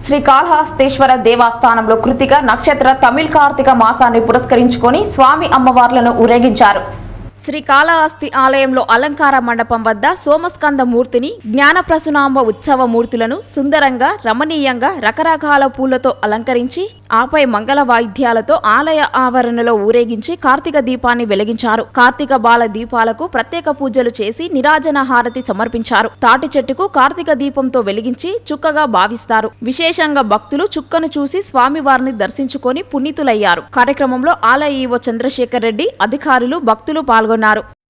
శ్రీకాళహస్తేశ్వర దేవస్థానంలో కృతిక నక్షత్ర తమిళ్ కార్తీక మాసాన్ని పురస్కరించుకొని స్వామి అమ్మవార్లను ఊరేగించారు శ్రీకాళహస్తి ఆలయంలో అలంకార మండపం వద్ద సోమస్కంద మూర్తిని జ్ఞానప్రసునాంబ ఉత్సవ మూర్తులను సుందరంగా రమణీయంగా రకరకాల పూలతో అలంకరించి ఆపై మంగళ వాయిద్యాలతో ఆలయ ఆవరణలో ఊరేగించి కార్తీక దీపాన్ని వెలిగించారు కార్తీక బాల దీపాలకు ప్రత్యేక పూజలు చేసి నిరాజన హారతి సమర్పించారు తాటి చెట్టుకు కార్తీక దీపంతో వెలిగించి చుక్కగా భావిస్తారు విశేషంగా భక్తులు చుక్కను చూసి స్వామివారిని దర్శించుకొని పునీతులయ్యారు కార్యక్రమంలో ఆలయ ఈవో చంద్రశేఖర్ రెడ్డి అధికారులు భక్తులు పాల్గొన్నారు